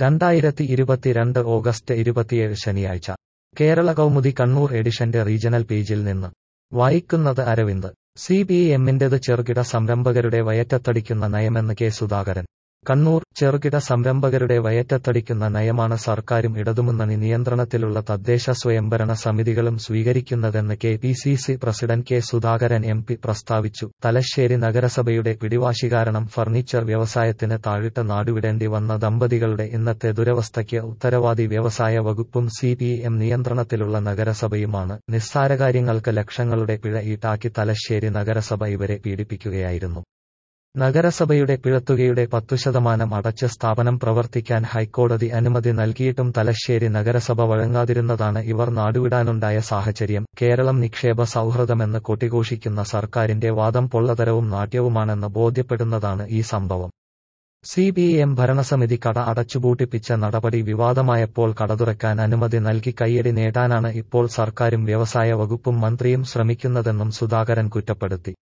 രണ്ടായിരത്തി ഇരുപത്തിരണ്ട് ഓഗസ്റ്റ് ഇരുപത്തിയേഴ് ശനിയാഴ്ച കേരള കൗമുദി കണ്ണൂർ എഡിഷന്റെ റീജണൽ പേജിൽ നിന്ന് വായിക്കുന്നത് അരവിന്ദ് സി പി എമ്മിന്റേത് ചെറുകിട സംരംഭകരുടെ വയറ്റത്തടിക്കുന്ന നയമെന്ന് കെ സുധാകരൻ കണ്ണൂർ ചെറുകിട സംരംഭകരുടെ വയറ്റത്തടിക്കുന്ന നയമാണ് സർക്കാരും ഇടതുമുന്നണി നിയന്ത്രണത്തിലുള്ള തദ്ദേശ സ്വയംഭരണ സമിതികളും സ്വീകരിക്കുന്നതെന്ന് K P C C president K Sudhakaran M P പ്രസ്താവിച്ചു തലശ്ശേരി നഗരസഭയുടെ പിടിവാശി കാരണം ഫർണിച്ചർ വ്യവസായത്തിന് താഴിട്ട് നാടുവിടേണ്ടി വന്ന ദമ്പതികളുടെ ഇന്നത്തെ ദുരവസ്ഥയ്ക്ക് ഉത്തരവാദി വ്യവസായ വകുപ്പും സി പി എം നിയന്ത്രണത്തിലുള്ള നഗരസഭയുമാണ് നിസ്സാരകാര്യങ്ങൾക്ക് ലക്ഷങ്ങളുടെ പിഴ ഈട്ടാക്കി തലശ്ശേരി നഗരസഭ ഇവരെ പീഡിപ്പിക്കുകയായിരുന്നു നഗരസഭയുടെ പിഴത്തുകയുടെ പത്തു ശതമാനം അടച്ച് സ്ഥാപനം പ്രവർത്തിക്കാൻ ഹൈക്കോടതി അനുമതി നൽകിയിട്ടും തലശ്ശേരി നഗരസഭ വഴങ്ങാതിരുന്നതാണ് ഇവർ നാടുവിടാനുണ്ടായ സാഹചര്യം കേരളം നിക്ഷേപ സൗഹൃദമെന്ന് കൊട്ടിഘോഷിക്കുന്ന സർക്കാരിന്റെ വാദം പൊള്ളതരവും നാട്യവുമാണെന്ന് ബോധ്യപ്പെടുന്നതാണ് ഈ സംഭവം സി പി എം ഭരണസമിതി കട അടച്ചുപൂട്ടിപ്പിച്ച നടപടി വിവാദമായപ്പോൾ കട തുറക്കാൻ അനുമതി നൽകി കയ്യടി നേടാനാണ് ഇപ്പോൾ സർക്കാരും വ്യവസായ വകുപ്പും മന്ത്രിയും ശ്രമിക്കുന്നതെന്നും സുധാകരൻ കുറ്റപ്പെടുത്തി